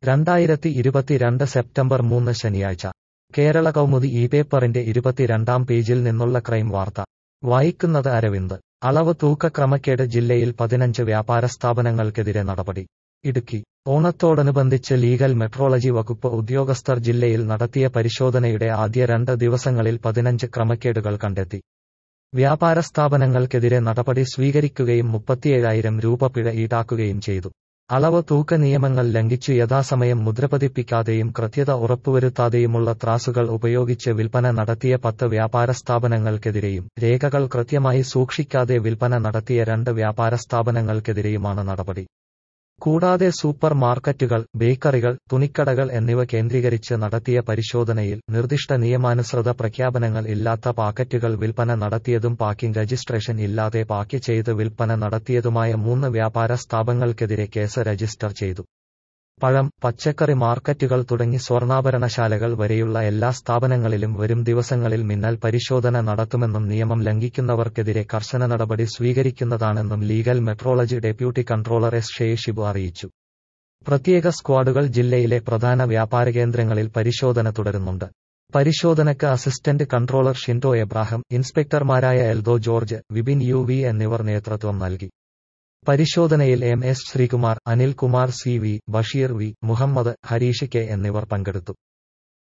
രണ്ടായിരത്തി ഇരുപത്തിരണ്ട് സെപ്റ്റംബർ മൂന്ന് ശനിയാഴ്ച കേരള കൗമുദി ഈ പേപ്പറിന്റെ ഇരുപത്തിരണ്ടാം പേജിൽ നിന്നുള്ള ക്രൈം വാർത്ത വായിക്കുന്നത് അരവിന്ദ് അളവ് തൂക്ക ക്രമക്കേട് ജില്ലയിൽ പതിനഞ്ച് വ്യാപാര സ്ഥാപനങ്ങൾക്കെതിരെ നടപടി ഇടുക്കി ഓണത്തോടനുബന്ധിച്ച് ലീഗൽ മെട്രോളജി വകുപ്പ് ഉദ്യോഗസ്ഥർ ജില്ലയിൽ നടത്തിയ പരിശോധനയുടെ ആദ്യ രണ്ട് ദിവസങ്ങളിൽ പതിനഞ്ച് ക്രമക്കേടുകൾ കണ്ടെത്തി വ്യാപാര സ്ഥാപനങ്ങൾക്കെതിരെ നടപടി സ്വീകരിക്കുകയും മുപ്പത്തിയേഴായിരം രൂപ പിഴ ഈടാക്കുകയും ചെയ്തു അളവ് തൂക്ക നിയമങ്ങൾ ലംഘിച്ചു യഥാസമയം മുദ്രപതിപ്പിക്കാതെയും കൃത്യത ഉറപ്പുവരുത്താതെയുമുള്ള ത്രാസുകൾ ഉപയോഗിച്ച് വിൽപ്പന നടത്തിയ പത്ത് വ്യാപാര സ്ഥാപനങ്ങൾക്കെതിരെയും രേഖകൾ കൃത്യമായി സൂക്ഷിക്കാതെ വിൽപ്പന നടത്തിയ രണ്ട് വ്യാപാര സ്ഥാപനങ്ങൾക്കെതിരെയുമാണ് നടപടി കൂടാതെ സൂപ്പർ മാർക്കറ്റുകൾ ബേക്കറികൾ തുണിക്കടകൾ എന്നിവ കേന്ദ്രീകരിച്ച് നടത്തിയ പരിശോധനയിൽ നിർദ്ദിഷ്ട നിയമാനുസൃത പ്രഖ്യാപനങ്ങൾ ഇല്ലാത്ത പാക്കറ്റുകൾ വിൽപ്പന നടത്തിയതും പാക്കിംഗ് രജിസ്ട്രേഷൻ ഇല്ലാതെ പാക്ക് ചെയ്ത് വിൽപ്പന നടത്തിയതുമായ മൂന്ന് വ്യാപാര സ്ഥാപനങ്ങൾക്കെതിരെ കേസ് രജിസ്റ്റർ ചെയ്തു പഴം പച്ചക്കറി മാർക്കറ്റുകൾ തുടങ്ങി സ്വർണ്ണാഭരണശാലകൾ വരെയുള്ള എല്ലാ സ്ഥാപനങ്ങളിലും വരും ദിവസങ്ങളിൽ മിന്നൽ പരിശോധന നടത്തുമെന്നും നിയമം ലംഘിക്കുന്നവർക്കെതിരെ കർശന നടപടി സ്വീകരിക്കുന്നതാണെന്നും legal metrology deputy controller S Sheshibu അറിയിച്ചു പ്രത്യേക സ്ക്വാഡുകൾ ജില്ലയിലെ പ്രധാന വ്യാപാര കേന്ദ്രങ്ങളിൽ പരിശോധന തുടരുന്നുണ്ട് പരിശോധനയ്ക്ക് അസിസ്റ്റന്റ് കൺട്രോളർ ഷിൻഡോ എബ്രാഹിം ഇൻസ്പെക്ടർമാരായ എൽദോ ജോർജ് വിപിൻ യു വി എന്നിവർ നേതൃത്വം നൽകി പരിശോധനയിൽ M S Sreekumar Anilkumar C V Basheer V Muhammad Harish K എന്നിവർ പങ്കെടുത്തു